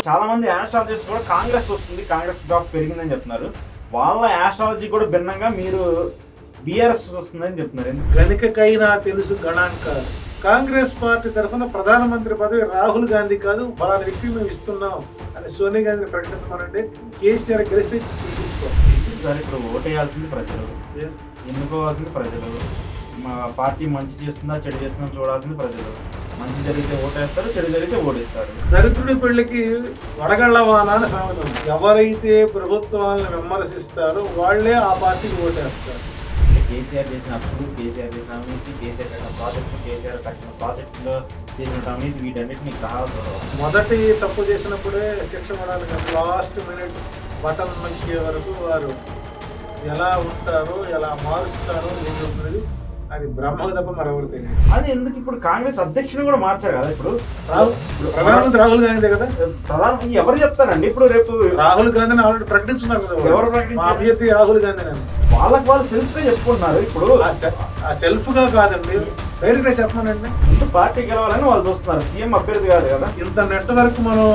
చాలా మంది ఆస్ట్రాలజిస్ట్ కూడా కాంగ్రెస్ వస్తుంది కాంగ్రెస్ గ్రాఫ్ పెరిగిందని చెప్తున్నారు వాళ్ళ ఆస్ట్రాలజీ కూడా భిన్నంగా మీరు బీఆర్ఎస్ వస్తుందని చెప్తున్నారు ఎందుకు? గణికకైనా తెలుసు గణాంక కాంగ్రెస్ పార్టీ తరఫున ప్రధానమంత్రి పదవి రాహుల్ గాంధీ కాదు ఫలానా వ్యక్తి మేము ఇస్తున్నాం అని సోనియా గాంధీని ప్రకటించమనంటే కేసీఆర్ గెలిస్తే చూపించుకో సార్ ఇప్పుడు ఓటేయాల్సింది ప్రజలు ఎన్నుకోవాల్సింది ప్రజలు మా పార్టీ మంచి చేస్తుందా చెడు చేస్తుందా చూడాల్సింది ప్రజలు మంచి జరిగితే ఓటేస్తారు చెడు జరిగితే ఓడిస్తారు దరిద్రుడి పెళ్లికి వడగళ్ల వాన అని సామెత ఉంది. ఎవరైతే ప్రభుత్వాలను విమర్శిస్తారో వాళ్ళే ఆ పార్టీకి ఓటేస్తారు కేసీఆర్ చేసిన అప్పుడు కేసీఆర్ చేసిన అవినీతి కేసీఆర్ కట్టిన ప్రాజెక్టు కేసీఆర్ కట్టిన ప్రాజెక్టులో చేసిన అవినీతి వీటన్నిటిని గ్రహాలు చూడవాలి. మొదటి తప్పు చేసినప్పుడే శిక్ష పడాలి కానీ లాస్ట్ మినిట్ బటన్ నొక్కే వరకు వారు ఎలా ఉంటారో ఎలా మారుస్తారో ఏం చెప్తున్నది అది బ్రహ్మకు తప్ప మరొకరు తెలియదు అది ఎందుకు ఇప్పుడు కాంగ్రెస్ అధ్యక్షుని కూడా మార్చారు కదా ఇప్పుడు రాహుల్ ఇప్పుడు ప్రధానమంత్రి రాహుల్ గాంధీ కదా ప్రధాన ఎవరు చెప్తారండి ఇప్పుడు రేపు రాహుల్ గాంధీని ఆల్రెడీ ప్రకటించున్నారు కదా వాళ్ళు. ఎవరు ప్రకటించారు? మా అభ్యర్థి రాహుల్ గాంధీ అని వాళ్ళకి వాళ్ళు సెల్ఫ్ గా చెప్పుకుంటున్నారు ఇప్పుడు ఆ సె- ఆ సెల్ఫ్ గా కాదండి డైరెక్ట్ గా చెప్పమనండి ముందు పార్టీ గెలవాలని వాళ్ళు చూస్తున్నారు సీఎం అభ్యర్థి కాదు కదా ఇంత నెట్వర్క్ మనం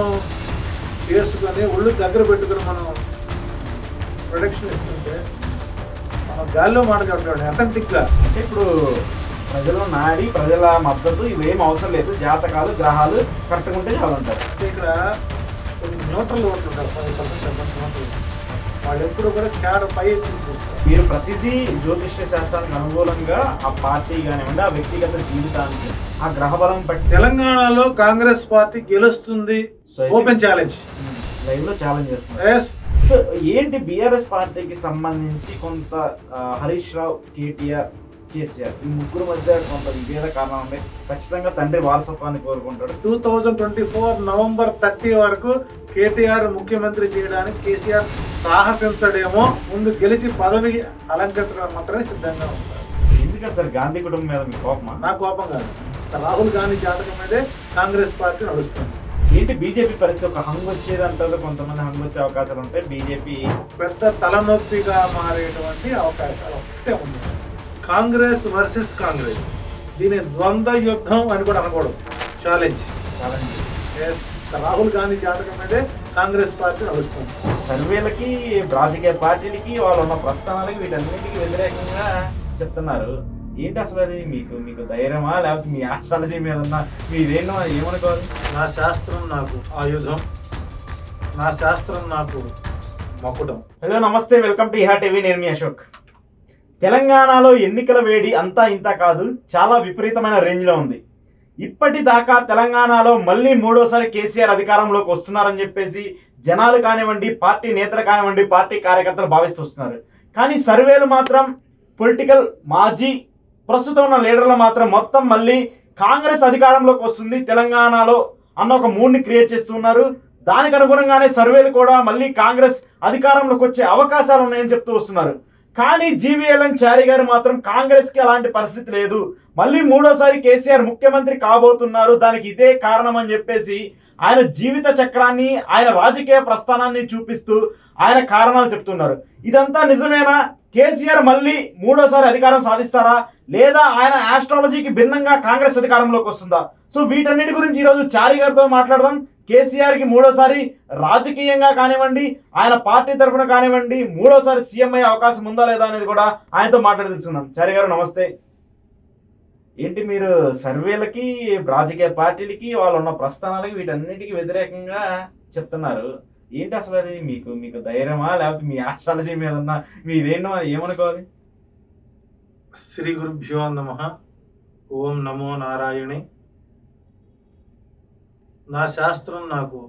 చేసుకొని ఒళ్ళు దగ్గర పెట్టుకుని మనం ప్రొడక్షన్ ఇస్తుంటే మనం గాల్లో మాట్లాడుకోండి అథెంటిక్ గా అంటే ఇప్పుడు ప్రజల నాడి ప్రజల మద్దతు ఇవేం అవసరం లేదు జాతకాలు గ్రహాలు కరెక్ట్గా ఉంటే చాలు అంటారు అంటే ఇక్కడ కొన్ని న్యూట్రల్ ఓట్లుంటారు పది పర్సెంట్ న్యూట్రల్ వాళ్ళు ఎప్పుడు కూడా క్యాడ పై ఎత్తుకు చూస్తారు మీరు ప్రతిదీ జ్యోతిష్య శాస్త్రానికి అనుకూలంగా ఆ పార్టీ కానివ్వండి ఆ వ్యక్తిగత జీవితానికి ఆ గ్రహ బలం పట్టి తెలంగాణలో కాంగ్రెస్ పార్టీ గెలుస్తుంది So, I open challenge live లో ఛాలెంజ్ చేస్తున్నారు ఎస్ సో ఏంటి బీఆర్ఎస్ పార్టీకి సంబంధించి కొంత ఆ, హరీష్ రావు కేటీఆర్ కేసీఆర్ ఈ ముగ్గురు మధ్య కొంత విభేద కారణం ఉంది ఖచ్చితంగా తండ్రి వారసత్వాన్ని కోరుకుంటాడు two thousand twenty four November thirty వరకు కేటీఆర్ ముఖ్యమంత్రి చేయడానికి కేసీఆర్ సాహసించడేమో ముందు గెలిచి పదవి అలంకరించడానికి మాత్రమే సిద్ధంగా ఉంటారు ఎందుకని సార్ గాంధీ కుటుంబం మీద మీ కోపమా నా కోపం కాదు రాహుల్ గాంధీ జాతకం మీదే కాంగ్రెస్ పార్టీ నడుస్తుంది ఏంటి బీజేపీ పరిస్థితి ఒక హంగ్ వచ్చేది అంటారు కొంతమంది హంగ్ వచ్చే అవకాశాలు ఉంటాయి బీజేపీ పెద్ద తలనొప్పిగా మారేటువంటి అవకాశాలు ఒకటే ఉంది కాంగ్రెస్ వర్సెస్ కాంగ్రెస్ దీని ద్వంద్వ యుద్ధం అని కూడా అనకూడదు challenge challenge yes Rahul Gandhi జాతకం మీదే కాంగ్రెస్ పార్టీ నడుస్తుంది సర్వేలకి రాజకీయ పార్టీలకి వాళ్ళు ఉన్న ప్రస్థానాలకి వీటన్నిటికీ వ్యతిరేకంగా చెప్తున్నారు ఏంటి అసలు అది మీకు మీకు ధైర్యమా లేకపోతే మీ ఆస్ట్రాలజీ మీద ఉన్న మీరేనో ఏమనుకోవాలి నా శాస్త్రం నాకు ఆయుధం నా శాస్త్రం నాకు మకుటం హలో నమస్తే వెల్కమ్ టు ఇహా టీవీ నేను మీ అశోక్ తెలంగాణలో ఎన్నికల వేడి అంతా ఇంత కాదు చాలా విపరీతమైన రేంజ్లో ఉంది ఇప్పటిదాకా తెలంగాణలో మళ్ళీ మూడోసారి కేసీఆర్ అధికారంలోకి వస్తున్నారని చెప్పేసి జనాలు కానివ్వండి పార్టీ నేతలు కానివ్వండి పార్టీ కార్యకర్తలు భావిస్తూ వస్తున్నారు కానీ సర్వేలు మాత్రం పొలిటికల్ మాజీ ప్రస్తుతం ఉన్న లీడర్లు మాత్రం మొత్తం మళ్ళీ కాంగ్రెస్ అధికారంలోకి వస్తుంది తెలంగాణలో అన్న ఒక మూడ్ని క్రియేట్ చేస్తున్నారు దానికి అనుగుణంగానే సర్వేలు కూడా మళ్ళీ కాంగ్రెస్ అధికారంలోకి వచ్చే అవకాశాలు ఉన్నాయని చెప్తూ వస్తున్నారు కానీ జీవీఎల్ఎన్ చారి గారు మాత్రం కాంగ్రెస్ కి అలాంటి పరిస్థితి లేదు మళ్ళీ మూడోసారి కేసీఆర్ ముఖ్యమంత్రి కాబోతున్నారు దానికి ఇదే కారణం అని చెప్పేసి ఆయన జీవిత చక్రాన్ని ఆయన రాజకీయ ప్రస్థానాన్ని చూపిస్తూ ఆయన కారణాలు చెప్తున్నారు ఇదంతా నిజమేనా కేసీఆర్ మళ్ళీ మూడోసారి అధికారం సాధిస్తారా లేదా ఆయన ఆస్ట్రాలజీకి భిన్నంగా కాంగ్రెస్ అధికారంలోకి వస్తుందా సో వీటన్నిటి గురించి ఈరోజు చారి గారితో మాట్లాడదాం కేసీఆర్ కి మూడోసారి రాజకీయంగా కానివ్వండి ఆయన పార్టీ తరఫున కానివ్వండి మూడోసారి సీఎం అయ్యే అవకాశం ఉందా లేదా అనేది కూడా ఆయనతో మాట్లాడి తెలుసుకున్నాం చారి గారు నమస్తే ఏంటి మీరు సర్వేలకి రాజకీయ పార్టీలకి వాళ్ళు ఉన్న ప్రస్థానాలకి వీటన్నిటికీ వ్యతిరేకంగా చెప్తున్నారు ఏంటి అసలు అది మీకు మీకు ధైర్యమా లేకపోతే మీ ఆస్ట్రాలజీ మీద ఉన్న మీరేంటో ఏమనుకోవాలి శ్రీ గురుభ్యో నమ ఓం నమో నారాయణి నా శాస్త్రం నాకు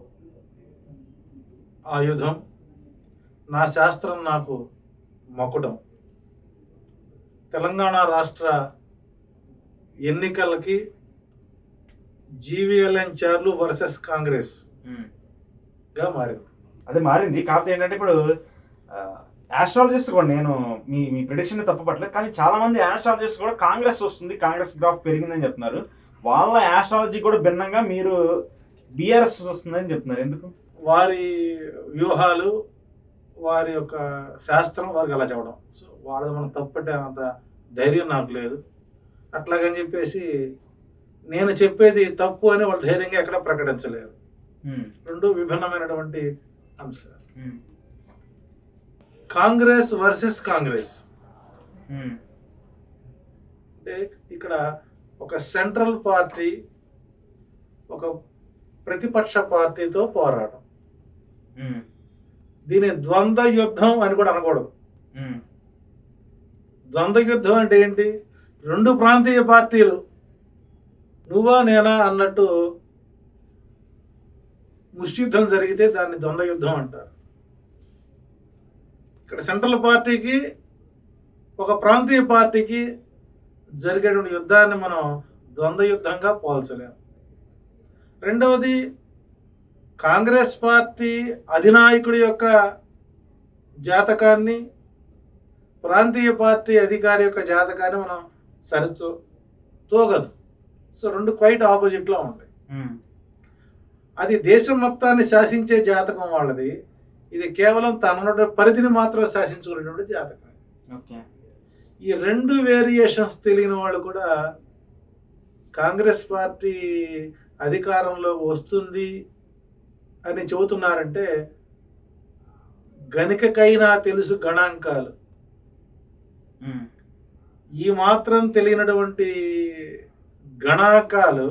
ఆయుధం నా శాస్త్రం నాకు మకుటం తెలంగాణ రాష్ట్ర ఎన్నికలకి జీవీఎల్ఎన్ చార్లు వర్సెస్ కాంగ్రెస్ గా మారింది అది మారింది కాకపోతే ఏంటంటే ఇప్పుడు ఆస్ట్రాలజిస్ట్ కూడా నేను మీ మీ ప్రిడిక్షన్ తప్పపట్లేదు కానీ చాలా మంది ఆస్ట్రాలజిస్ట్ కూడా కాంగ్రెస్ వస్తుంది కాంగ్రెస్ గ్రాఫ్ పెరిగిందని చెప్తున్నారు వాళ్ళ ఆస్ట్రాలజీ కూడా భిన్నంగా మీరు బీఆర్ఎస్ వస్తుందని చెప్తున్నారు ఎందుకు వారి వ్యూహాలు వారి యొక్క శాస్త్రం వారికి అలా చెప్పడం సో వాళ్ళది మనం తప్పట్టే అంత ధైర్యం నాకు లేదు అట్లాగని చెప్పేసి నేను చెప్పేది తప్పు అని వాళ్ళు ధైర్యంగా ఎక్కడ ప్రకటించలేరు ఉమ్, రెండు విభిన్నమైనటువంటి అంశాలు um, Congress versus Congress um, అంటే ఇక్కడ ఒక సెంట్రల్ పార్టీ ఒక ప్రతిపక్ష పార్టీతో పోరాటం ఉమ్, దీని ద్వంద్వ యుద్ధం అని కూడా అనకూడదు ఉమ్, ద్వంద్వ యుద్ధం అంటే ఏంటి రెండు ప్రాంతీయ పార్టీలు నువ్వా నేనా అన్నట్టు ముష్టియుద్ధం జరిగితే దాన్ని ద్వంద్వ యుద్ధం అంటారు ఇక్కడ సెంట్రల్ పార్టీకి ఒక ప్రాంతీయ పార్టీకి జరిగేటువంటి యుద్ధాన్ని మనం ద్వంద్వ యుద్ధంగా పోల్చలేం రెండవది కాంగ్రెస్ పార్టీ అధినాయకుడి యొక్క జాతకాన్ని ప్రాంతీయ పార్టీ అధికారి యొక్క జాతకాన్ని మనం సరిచూ తోగదు సో రెండు క్వైట్ ఆపోజిట్లో ఉంటాయి ఉమ్, అది దేశం మొత్తాన్ని శాసించే జాతకం వాళ్ళది ఇది కేవలం తన పరిధిని మాత్రం శాసించుకునేటువంటి జాతకం ఓకే ఈ రెండు వేరియేషన్స్ తెలియని వాళ్ళు కూడా కాంగ్రెస్ పార్టీ అధికారంలో వస్తుంది అని చెబుతున్నారంటే గణికకైనా తెలుసు గణాంకాలు ఉమ్, ఈ మాత్రం తెలియనటువంటి గణాంకాలు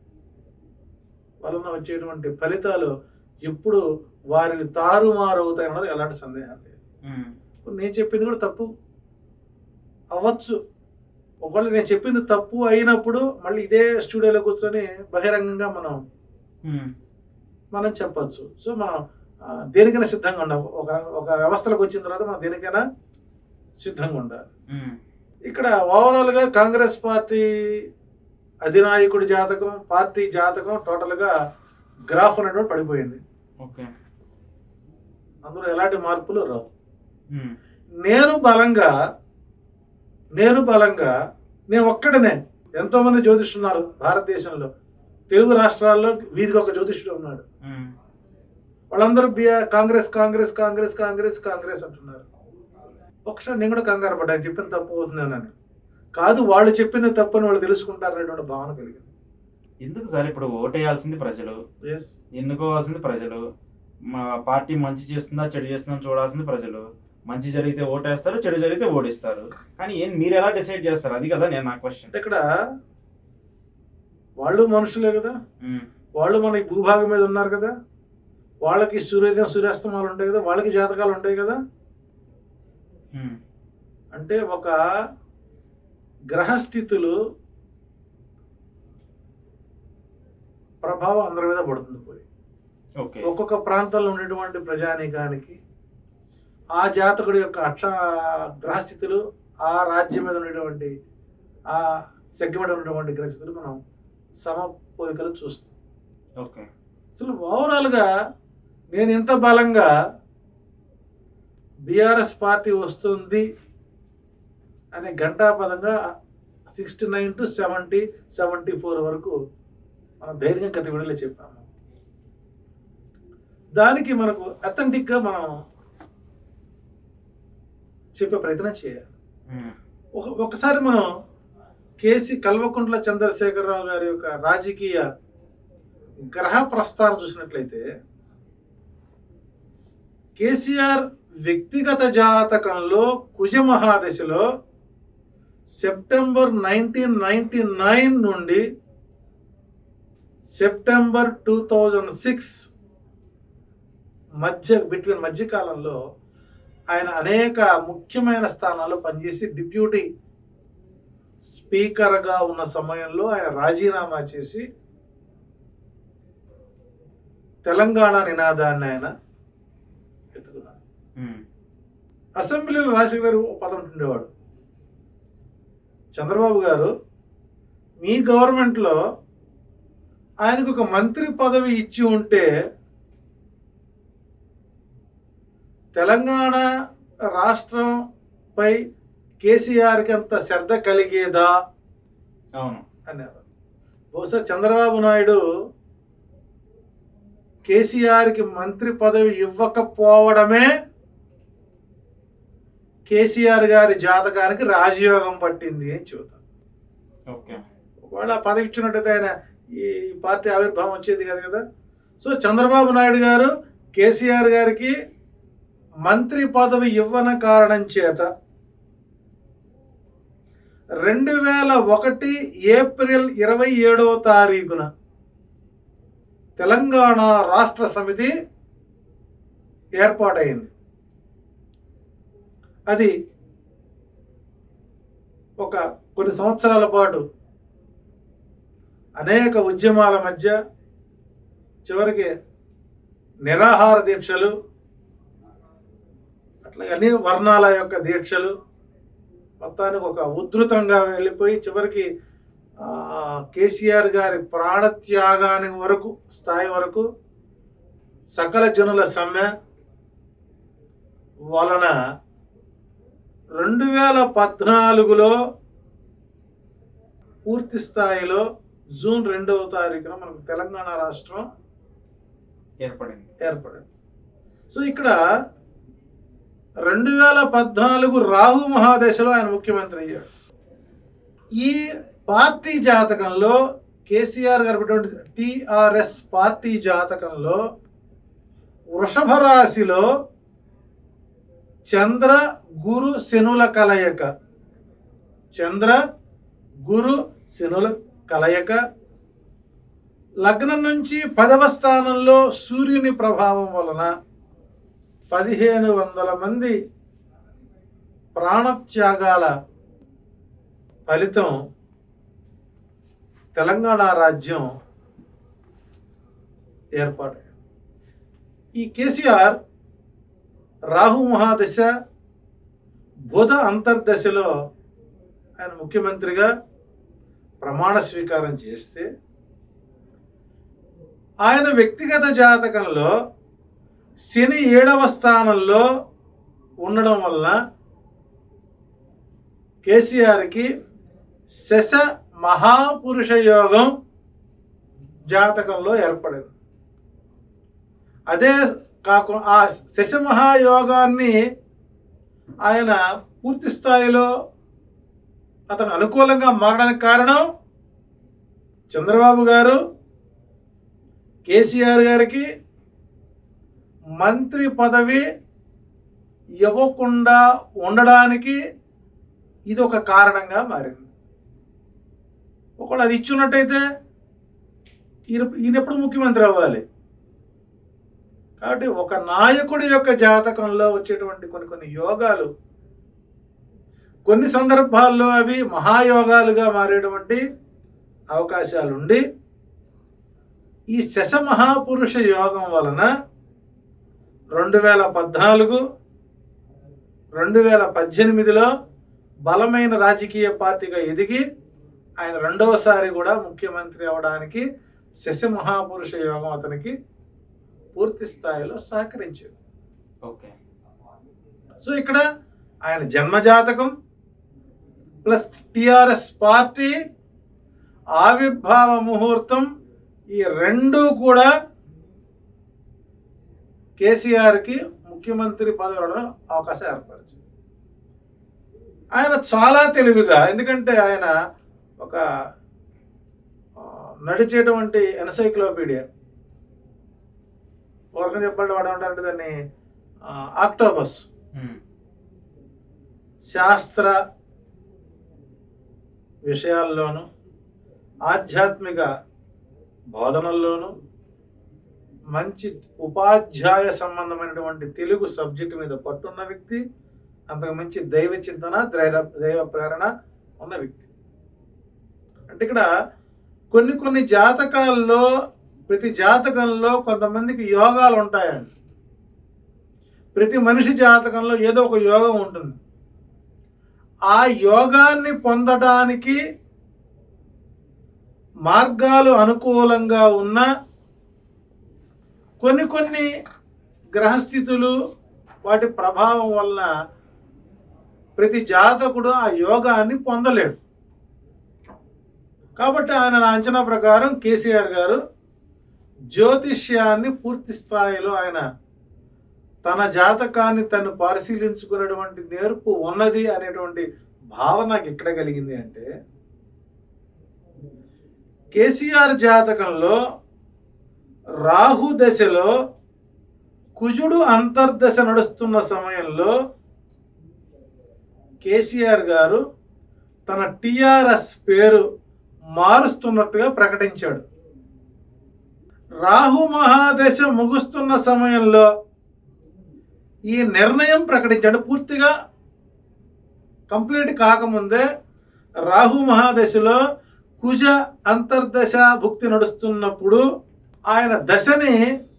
వలన వచ్చేటువంటి ఫలితాలు ఎప్పుడు వారికి తారుమారు అవుతాయన్నది ఎలాంటి సందేహం లేదు ఉమ్, ఇప్పుడు నేను చెప్పింది కూడా తప్పు అవ్వచ్చు ఒకవేళ నేను చెప్పింది తప్పు అయినప్పుడు మళ్ళీ ఇదే స్టూడియోలో కూర్చొని బహిరంగంగా మనం ఉమ్, మనం చెప్పచ్చు సో మనం ఆ, దేనికైనా సిద్ధంగా ఉండాలి ఒక ఒక వ్యవస్థలోకి వచ్చిన తర్వాత మనం దేనికైనా సిద్ధంగా ఉండాలి ఉమ్, ఇక్కడ ఓవరాల్గా కాంగ్రెస్ పార్టీ అధినాయకుడి జాతకం పార్టీ జాతకం టోటల్గా గ్రాఫ్ అనేటువంటి పడిపోయింది ఓకే అందులో ఎలాంటి మార్పులు రావు ఉమ్, నేను బలంగా నేను బలంగా నేను ఒక్కడనే ఎంతోమంది జ్యోతిష్యులు ఉన్నారు భారతదేశంలో తెలుగు రాష్ట్రాల్లో వీధికి ఒక జ్యోతిష్యుడు ఉన్నాడు ఉమ్, వాళ్ళందరూ బిఆర్ కాంగ్రెస్ కాంగ్రెస్ కాంగ్రెస్ కాంగ్రెస్ కాంగ్రెస్ అంటున్నారు ఒకసారి నేను కూడా కంగారు పడ్డాను చెప్పింది తప్పు అవుతుందని కాదు వాళ్ళు చెప్పింది తప్పు అని వాళ్ళు తెలుసుకుంటారు అనేటువంటి భావన కలిగింది ఎందుకు సార్ ఇప్పుడు ఓటేయాల్సింది ప్రజలు ఎస్ ఎన్నుకోవాల్సింది ప్రజలు మా పార్టీ మంచి చేస్తుందా చెడు చేస్తుందా అని చూడాల్సింది ప్రజలు మంచి జరిగితే ఓటేస్తారు చెడు జరిగితే ఓడిస్తారు కానీ ఏం మీరు ఎలా డిసైడ్ చేస్తారు అది కదా నేను నా క్వశ్చన్ అంటే ఇక్కడ వాళ్ళు మనుషులే కదా వాళ్ళు మన ఈ భూభాగం మీద ఉన్నారు కదా వాళ్ళకి సూర్యోదయం సూర్యాస్తమాలు ఉంటాయి కదా వాళ్ళకి జాతకాలు ఉంటాయి కదా అంటే ఒక గ్రహస్థితులు ప్రభావం అందరి మీద పడుతుంది పోయి ఓకే ఒక్కొక్క ప్రాంతంలో ఉండేటువంటి ప్రజానీకానికి ఆ జాతకుడి యొక్క అక్ష గ్రహస్థితులు ఆ రాజ్యం మీద ఉండేటువంటి ఆ సెగ్మెంట్ ఉన్నటువంటి గ్రహస్థితులు మనం సమపోలికలు చూస్తాం ఓకే అసలు ఓవరాల్గా నేను ఎంత బలంగా బీఆర్ఎస్ పార్టీ వస్తుంది అనే ఘంటాపదంగా sixty nine to seventy seventy four వరకు మనం ధైర్యంగా గత విడుదల చెప్పాము దానికి మనకు అథెంటిక్గా మనం చెప్పే ప్రయత్నం చేయాలి ఒక ఒకసారి మనం కేసీ కల్వకుంట్ల చంద్రశేఖరరావు గారి యొక్క రాజకీయ గ్రహ ప్రస్థానం చూసినట్లయితే కేసీఆర్ వ్యక్తిగత జాతకంలో కుజ మహాదశలో సెప్టెంబర్ నైన్టీన్ నైన్టీ నైన్ నుండి సెప్టెంబర్ టూ థౌజండ్ సిక్స్ మధ్య బిట్వీన్ మధ్యకాలంలో ఆయన అనేక ముఖ్యమైన స్థానాల్లో పనిచేసి డిప్యూటీ స్పీకర్గా ఉన్న సమయంలో ఆయన రాజీనామా చేసి తెలంగాణ నినాదాన్ని ఆయన ఎత్తుకున్నారు అసెంబ్లీలో రాజశేఖర గారు ఒక పదం ఉండేవాడు చంద్రబాబు గారు మీ గవర్నమెంట్లో ఆయనకు ఒక మంత్రి పదవి ఇచ్చి ఉంటే తెలంగాణ రాష్ట్రంపై కేసీఆర్కి అంత శ్రద్ధ కలిగేదా అవును అనేవారు బహుశా చంద్రబాబు నాయుడు కేసీఆర్కి మంత్రి పదవి ఇవ్వకపోవడమే కేసీఆర్ గారి జాతకానికి రాజయోగం పట్టింది అని చెబుతాను ఓకే ఒకవేళ ఆ పదవి ఇచ్చినట్టయితే ఆయన ఈ పార్టీ ఆవిర్భావం వచ్చేది కాదు కదా సో చంద్రబాబు నాయుడు గారు కేసీఆర్ గారికి మంత్రి పదవి ఇవ్వన కారణం చేత రెండు వేల ఒకటి ఏప్రిల్ ఇరవై ఏడవ తారీఖున తెలంగాణ రాష్ట్ర సమితి ఏర్పాటైంది అది ఒక కొన్ని సంవత్సరాల పాటు అనేక ఉద్యమాల మధ్య చివరికి నిరాహార దీక్షలు అట్లాగే అన్ని వర్ణాల యొక్క దీక్షలు మొత్తానికి ఒక ఉధృతంగా వెళ్ళిపోయి చివరికి ఆ, కేసీఆర్ గారి ప్రాణత్యాగానికి వరకు స్థాయి వరకు సకల జనుల సమ్మె వలన రెండు వేల పద్నాలుగులో పూర్తి స్థాయిలో జూన్ రెండవ తారీఖున మనకు తెలంగాణ రాష్ట్రం ఏర్పడింది ఏర్పడింది సో ఇక్కడ రెండు వేల పద్నాలుగు రాహు మహాదశలో ఆయన ముఖ్యమంత్రి అయ్యాడు ఈ పార్టీ జాతకంలో కేసీఆర్ గారు పెట్టినటువంటి టిఆర్ఎస్ పార్టీ జాతకంలో వృషభ రాశిలో చంద్ర గురు శనుల కలయిక చంద్ర గురు శనుల కలయిక లగ్నం నుంచి పదవ స్థానంలో సూర్యుని ప్రభావం వలన పదిహేను వందల మంది ప్రాణత్యాగాల ఫలితం తెలంగాణ రాజ్యం ఏర్పాటు ఈ కేసీఆర్ రాహు మహాదశ బుధ అంతర్దశలో ఆయన ముఖ్యమంత్రిగా ప్రమాణ స్వీకారం చేస్తే ఆయన వ్యక్తిగత జాతకంలో శని ఏడవ స్థానంలో ఉండడం వలన కేసీఆర్కి శశ మహాపురుష యోగం జాతకంలో ఏర్పడింది అదే కాకుండా ఆ శశ మహాయోగాన్ని ఆయన పూర్తి స్థాయిలో అతను అనుకూలంగా మారడానికి కారణం చంద్రబాబు గారు కేసీఆర్ గారికి మంత్రి పదవి ఇవ్వకుండా ఉండడానికి ఇది ఒక కారణంగా మారింది ఒకవేళ అది ఇచ్చున్నట్టయితే ఈయన ఈయన ఎప్పుడు ముఖ్యమంత్రి అవ్వాలి కాబట్టి ఒక నాయకుడి యొక్క జాతకంలో వచ్చేటువంటి కొన్ని కొన్ని యోగాలు కొన్ని సందర్భాల్లో అవి మహాయోగాలుగా మారేటువంటి అవకాశాలు ఉండి ఈ శశ మహాపురుష యోగం వలన రెండు వేల పద్నాలుగు రెండు వేల పద్దెనిమిదిలో బలమైన రాజకీయ పార్టీగా ఎదిగి ఆయన రెండవసారి కూడా ముఖ్యమంత్రి అవడానికి శశ మహాపురుష యోగం అతనికి పూర్తి స్థాయిలో సహకరించింది ఓకే సో ఇక్కడ ఆయన జన్మజాతకం ప్లస్ టిఆర్ఎస్ పార్టీ ఆవిర్భావ ముహూర్తం ఈ రెండు కూడా కేసీఆర్కి ముఖ్యమంత్రి పదవి రావడం అవకాశం ఏర్పరిచింది ఆయన చాలా తెలివిగా ఎందుకంటే ఆయన ఒక ఆ, నడిచేటువంటి ఎన్సైక్లోపీడియా ఒక చెప్పండి వాడు ఏమంటారంటే దాన్ని ఆ, ఆక్టోబస్ శాస్త్ర విషయాల్లోనూ ఆధ్యాత్మిక బోధనల్లోనూ మంచి ఉపాధ్యాయ సంబంధమైనటువంటి తెలుగు సబ్జెక్ట్ మీద పట్టున్న వ్యక్తి అంతకు మించి దైవ చింతన దైవ దైవ ప్రేరణ ఉన్న వ్యక్తి అంటే ఇక్కడ కొన్ని కొన్ని జాతకాల్లో ప్రతి జాతకంలో కొంతమందికి యోగాలు ఉంటాయండి ప్రతి మనిషి జాతకంలో ఏదో ఒక యోగం ఉంటుంది ఆ యోగాన్ని పొందడానికి మార్గాలు అనుకూలంగా ఉన్న కొన్ని కొన్ని గ్రహస్థితులు వాటి ప్రభావం వలన ప్రతి జాతకుడు ఆ యోగాన్ని పొందలేడు కాబట్టి ఆయన నా అంచనా ప్రకారం కేసీఆర్ గారు జ్యోతిష్యాన్ని పూర్తి స్థాయిలో ఆయన తన జాతకాన్ని తను పరిశీలించుకునేటువంటి నేర్పు ఉన్నది అనేటువంటి భావన నాకు ఎక్కడ కలిగింది అంటే కేసీఆర్ జాతకంలో రాహు దశలో కుజుడు అంతర్దశ నడుస్తున్న సమయంలో కేసీఆర్ గారు తన టిఆర్ఎస్ పేరు మారుస్తున్నట్టుగా ప్రకటించాడు రాహు మహాదశ ముగుస్తున్న సమయంలో ఈ నిర్ణయం ప్రకటించాడు పూర్తిగా కంప్లీట్ కాకముందే రాహు మహాదశలో కుజ అంతర్దశ భుక్తి నడుస్తున్నప్పుడు ఆయన దశని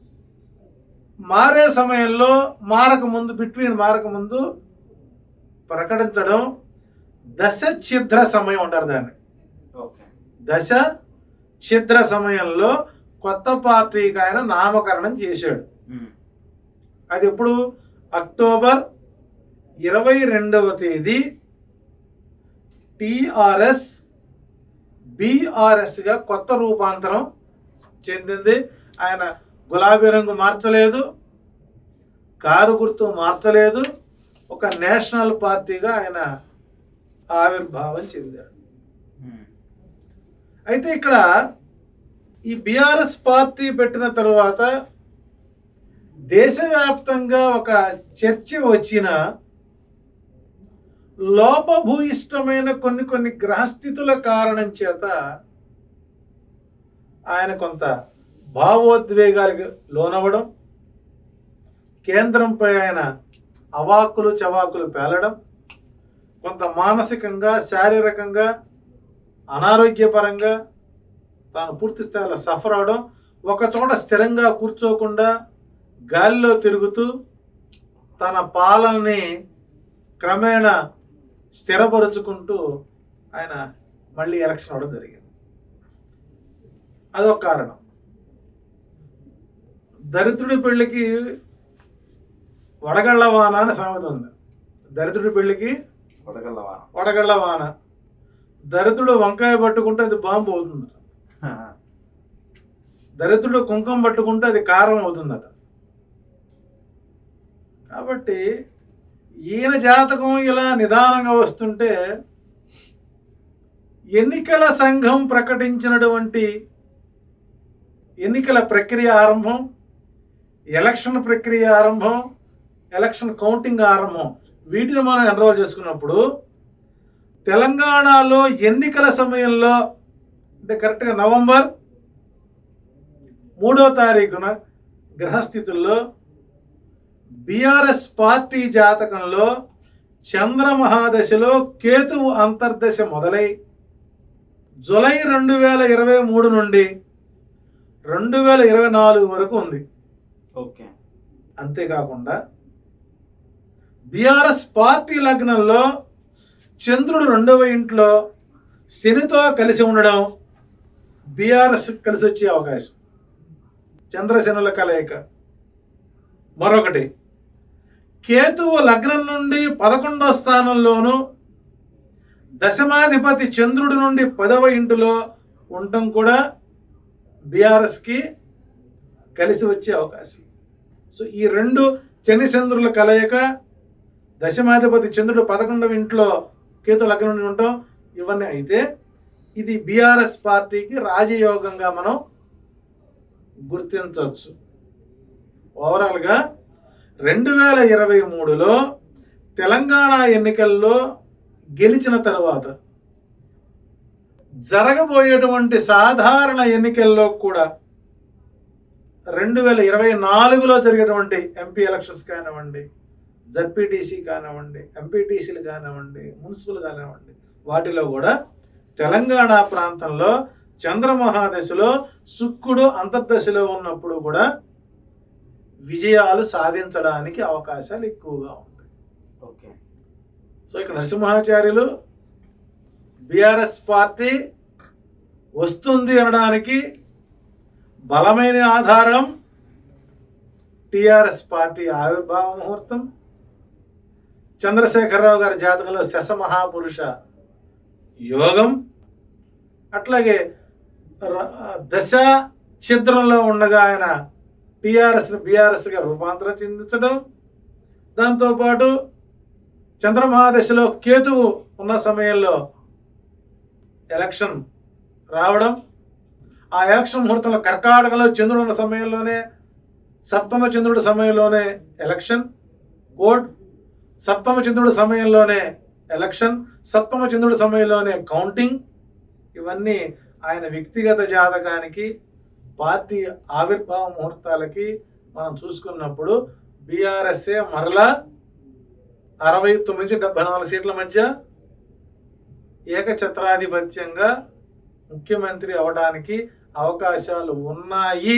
మారే సమయంలో మారక ముందు బిట్వీన్ మారక ముందు ప్రకటించడం దశ ఛిద్ర సమయం అంటారు దాన్ని ఓకే దశ ఛిద్ర సమయంలో కొత్త పార్టీకి ఆయన నామకరణం చేశాడు అది ఎప్పుడు అక్టోబర్ ఇరవై రెండవ తేదీ టిఆర్ఎస్ బిఆర్ఎస్గా కొత్త రూపాంతరం చెందింది ఆయన గులాబీ రంగు మార్చలేదు కారు గుర్తు మార్చలేదు ఒక నేషనల్ పార్టీగా ఆయన ఆవిర్భావం చెందాడు అయితే ఇక్కడ ఈ బీఆర్ఎస్ పార్టీ పెట్టిన తరువాత దేశవ్యాప్తంగా ఒక చర్చ వచ్చిన లోపభూయిష్టమైన కొన్ని కొన్ని గ్రహస్థితుల కారణం చేత ఆయన కొంత భావోద్వేగాలకు లోనవ్వడం కేంద్రంపై ఆయన అవాకులు చవాకులు పేలడం కొంత మానసికంగా శారీరకంగా అనారోగ్యపరంగా తాను పూర్తి స్థాయిలో సఫర్ అవడం ఒక చోట స్థిరంగా కూర్చోకుండా గాలిలో తిరుగుతూ తన పాలనని క్రమేణా స్థిరపరుచుకుంటూ ఆయన మళ్ళీ ఎలక్షన్ అవడం జరిగింది అదొక కారణం దరిద్రుడి పెళ్లికి వడగళ్ళ వాన అని సామెత ఉంది దరిద్రుడి పెళ్లికి వడగల్లవా వడగళ్ళ వాన దరిద్రుడు వంకాయ పట్టుకుంటే అది బాంబు అవుతుంది దరిద్రుడు కుంకుమ పట్టుకుంటే అది కారం అవుతుందట కాబట్టి ఈయన జాతకం ఇలా నిదానంగా వస్తుంటే ఎన్నికల సంఘం ప్రకటించినటువంటి ఎన్నికల ప్రక్రియ ఆరంభం ఎలక్షన్ ప్రక్రియ ఆరంభం ఎలక్షన్ కౌంటింగ్ ఆరంభం వీటిని మనం ఎన్రోల్ చేసుకున్నప్పుడు తెలంగాణలో ఎన్నికల సమయంలో అంటే కరెక్ట్గా నవంబర్ మూడో తారీఖున గ్రహస్థితుల్లో బీఆర్ఎస్ పార్టీ జాతకంలో చంద్రమహాదశలో కేతువు అంతర్దశ మొదలై జులై రెండు వేల ఇరవై మూడు నుండి రెండు వేల ఇరవై నాలుగు వరకు ఉంది ఓకే అంతేకాకుండా బీఆర్ఎస్ పార్టీ లగ్నంలో చంద్రుడు రెండవ ఇంట్లో శనితో కలిసి ఉండడం బీఆర్ఎస్ కలిసి వచ్చే అవకాశం చంద్రశనుల కలయిక మరొకటి కేతువు లగ్నం నుండి పదకొండవ స్థానంలోను దశమాధిపతి చంద్రుడి నుండి పదవ ఇంటిలో ఉండటం కూడా బీఆర్ఎస్కి కలిసి వచ్చే అవకాశం సో ఈ రెండు శని చంద్రుల కలయిక దశమాధిపతి చంద్రుడు పదకొండవ ఇంట్లో కేతు లగ్నం నుండి ఉండటం ఇవన్నీ అయితే ఇది బీఆర్ఎస్ పార్టీకి రాజయోగంగా మనం గుర్తించవచ్చు ఓవరాల్గా రెండు వేల ఇరవై మూడులో తెలంగాణ ఎన్నికల్లో గెలిచిన తర్వాత జరగబోయేటువంటి సాధారణ ఎన్నికల్లో కూడా రెండు వేల ఇరవై నాలుగులో జరిగేటువంటి ఎంపీ ఎలక్షన్స్ కానివ్వండి జడ్పీటీసీ కానివ్వండి ఎంపీటీసీలు కానివ్వండి మున్సిపల్ కానివ్వండి వాటిలో కూడా తెలంగాణ ప్రాంతంలో చంద్రమహాదశలో శుక్రుడు అంతర్దశలో ఉన్నప్పుడు కూడా విజయాలు సాధించడానికి అవకాశాలు ఎక్కువగా ఉంటాయి ఓకే సో ఇక్కడ నరసింహాచార్యులు బీఆర్ఎస్ పార్టీ వస్తుంది అనడానికి బలమైన ఆధారం టిఆర్ఎస్ పార్టీ ఆవిర్భావ ముహూర్తం చంద్రశేఖరరావు గారి జాతకంలో శశ మహాపురుష యోగం అట్లాగే ర- దశ ఛిద్రంలో ఉండగా ఆయన టిఆర్ఎస్ బీఆర్ఎస్గా రూపాంతరం చెందించడం దాంతోపాటు చంద్రమహాదశలో కేతువు ఉన్న సమయంలో ఎలక్షన్ రావడం ఆ ఎలక్షన్ ముహూర్తంలో కర్కాటకలో చంద్రుడు ఉన్న సమయంలోనే సప్తమ చంద్రుడి సమయంలోనే ఎలక్షన్ కోడ్ సప్తమ చంద్రుడి సమయంలోనే ఎలక్షన్ సప్తమ చంద్రుడి సమయంలోనే కౌంటింగ్ ఇవన్నీ ఆయన వ్యక్తిగత జాతకానికి పార్టీ ఆవిర్భావ ముహూర్తాలకి మనం చూసుకున్నప్పుడు బీఆర్ఎస్ఏ మరలా అరవై తొమ్మిది నుంచి డెబ్బై నాలుగు సీట్ల మధ్య ఏకఛత్రాధిపత్యంగా ముఖ్యమంత్రి అవడానికి అవకాశాలు ఉన్నాయి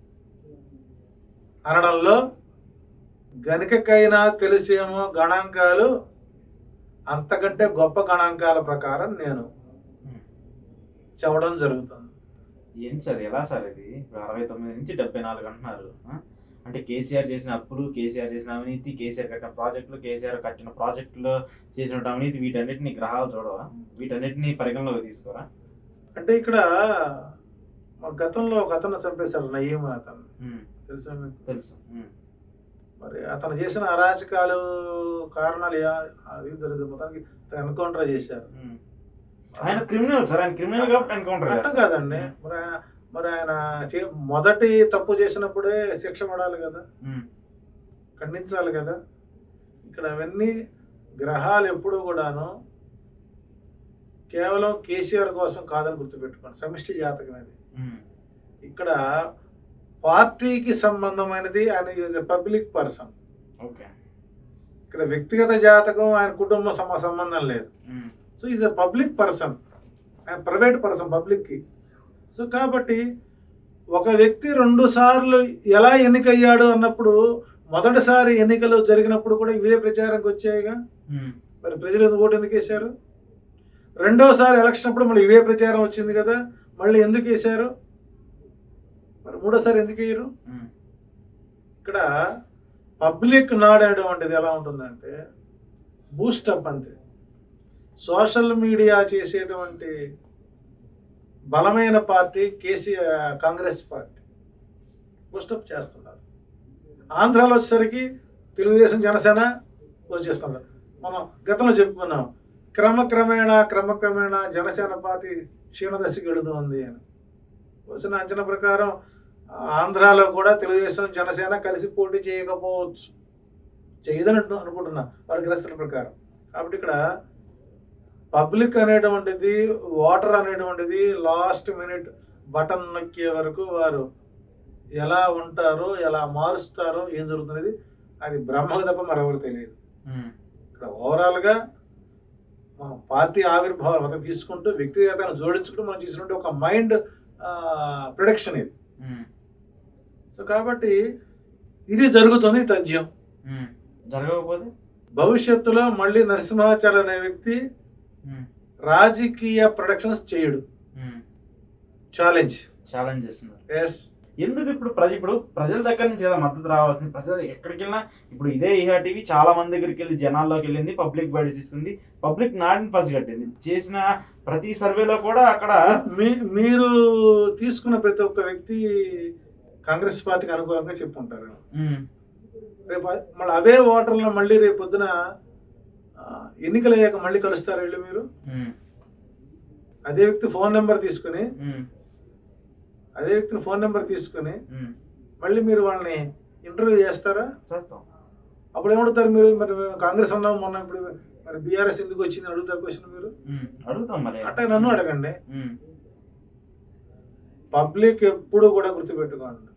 అనడంలో గణికకైనా తెలిసేమో గణాంకాలు అంతకంటే గొప్ప గణాంకాల ప్రకారం నేను చెప్పడం జరుగుతుంది ఏంటి సార్ ఎలా సార్ ఇది ఇప్పుడు అరవై తొమ్మిది నుంచి డెబ్బై నాలుగు అంటున్నారు ఆ? అంటే కేసీఆర్ చేసిన అప్పులు కేసీఆర్ చేసిన అవినీతి కేసీఆర్ కట్టిన ప్రాజెక్టులు కేసీఆర్ కట్టిన ప్రాజెక్టులో చేసిన అవినీతి వీటన్నిటిని గ్రహాలు చూడవా వీటన్నిటిని పరిగణలోకి తీసుకోరా అంటే ఇక్కడ మా గతంలో ఒక అతను చంపేశారు నయీం అని అతను ఉమ్, తెలుసా మీకు తెలుసు ఉమ్, మరి అతను చేసిన అరాచకాలు కారణాలు యా- అది జరిగింది మొత్తానికి ఎన్కౌంటర్ చేశారు ఉమ్. ఆయన క్రిమినల్ సార్ ఆయన క్రిమినల్ కాబట్టి ఎన్కౌంటర్ అట్ట కాదండి మరి ఆయన మరి ఆయన చే- మొదటి తప్పు చేసినప్పుడే శిక్ష పడాలి కదా ఖండించాలి కదా ఇక్కడ అవన్నీ గ్రహాలు ఎప్పుడు కూడాను కేవలం కేసీఆర్ కోసం కాదని గుర్తుపెట్టుకోండి సమిష్టి జాతకం అది ఇక్కడ పార్టీకి సంబంధమైనది ఆయన is a public person okay ఇక్కడ వ్యక్తిగత జాతకం ఆయన కుటుంబం సమ సంబంధం లేదు um, so is a public person ఆయన ప్రైవేట్ పర్సన్ పబ్లిక్కి సో కాబట్టి ఒక వ్యక్తి రెండు సార్లు ఎలా ఎన్నికయ్యాడు అన్నప్పుడు మొదటిసారి ఎన్నికలు జరిగినప్పుడు కూడా ఇవే ప్రచారంకి వచ్చాయిగా ఉమ్, మరి ప్రజలు ఎందుకు ఓటు ఎందుకు వేశారు రెండోసారి ఎలక్షన్ అప్పుడు మళ్ళీ ఇవే ప్రచారం వచ్చింది కదా మళ్ళీ ఎందుకు వేశారు మరి మూడోసారి ఎందుకు వేయరు ఉమ్, ఇక్కడ పబ్లిక్ నాడ్ అనేటువంటిది ఎలా ఉంటుందంటే బూస్టప్ అంతే సోషల్ మీడియా చేసేటువంటి బలమైన party KCR Congress party boost up చేస్తున్నారు ఆంధ్రాలో వచ్చేసరికి తెలుగుదేశం జనసేన వచ్చేస్తున్నారు మనం గతంలో చెప్పుకున్నాం క్రమక్రమేణా క్రమక్రమేణా జనసేన పార్టీ క్షీణదశకి వెళుతుంది అని వచ్చిన అంచనా ప్రకారం ఆంధ్రాలో కూడా తెలుగుదేశం జనసేన కలిసి పోటీ చేయకపోవచ్చు చేయదని అంటు- అనుకుంటున్నా వాళ్ళ గ్రస్తుల ప్రకారం కాబట్టి ఇక్కడ పబ్లిక్ అనేటువంటిది వాటర్ అనేటువంటిది లాస్ట్ మినిట్ బటన్ నొక్కే వరకు వారు ఎలా ఉంటారో ఎలా మారుస్తారో ఏం జరుగుతున్నది అది బ్రహ్మకు తప్ప మరెవరు తెలియదు ఉమ్, ఇక్కడ ఓవరాల్గా మనం పార్టీ ఆవిర్భావం అంతా తీసుకుంటూ వ్యక్తిగతాన్ని జోడించుకుంటూ మనం చేసినట్టు ఒక మైండ్ ప్రొడక్షన్ ఇది ఉమ్, సో కాబట్టి ఇది జరుగుతుంది తథ్యం ఉమ్. జరగకపోతే భవిష్యత్తులో మళ్ళీ నరసింహాచార్య అనే వ్యక్తి ఉమ్, రాజకీయ ప్రొడక్షన్స్ చేయడు ఉమ్. ఛాలెంజ్ ఛాలెంజ్ చేస్తున్నారు ఎస్ ఎందుకు ఇప్పుడు ప్రజ ఇప్పుడు ప్రజల దగ్గర నుంచి ఏదో మద్దతు రావాల్సింది ప్రజలు ఎక్కడికి వెళ్ళినా ఇప్పుడు ఇదే ఈహా టీవీ చాలా మంది దగ్గరికి వెళ్ళి జనాల్లోకి వెళ్ళింది పబ్లిక్ బయట తీసుకుంది పబ్లిక్ నాడిని పసిగట్టింది చేసిన ప్రతి సర్వేలో కూడా అక్కడ మీ మీరు తీసుకున్న ప్రతి ఒక్క వ్యక్తి కాంగ్రెస్ పార్టీకి అనుకూలంగా చెప్పుకుంటారు ఉమ్, రేపు మళ్ళీ అవే ఓటర్లు మళ్ళీ రేపు పొద్దున ఆ, ఎన్నికలు అయ్యాక మళ్ళీ కలుస్తారు వీళ్ళు మీరు ఉమ్, అదే వ్యక్తి ఫోన్ నెంబర్ తీసుకుని ఉమ్, అదే వ్యక్తిని ఫోన్ నెంబర్ తీసుకుని ఉమ్. మళ్ళీ మీరు వాళ్ళని ఇంటర్వ్యూ చేస్తారా చేస్తాం అప్పుడు ఏమడుగుతారు మీరు మరి మేము కాంగ్రెస్ ఉన్నాం మొన్న ఇప్పుడు మరి బీఆర్ఎస్ ఎందుకు వచ్చింది అని అడుగుతారు క్వశ్చన్ మీరు ఉమ్, అడుగుతాం మరి అట్టే నన్ను అడగండి ఉమ్, పబ్లిక్ ఎప్పుడు కూడా గుర్తుపెట్టుకోండి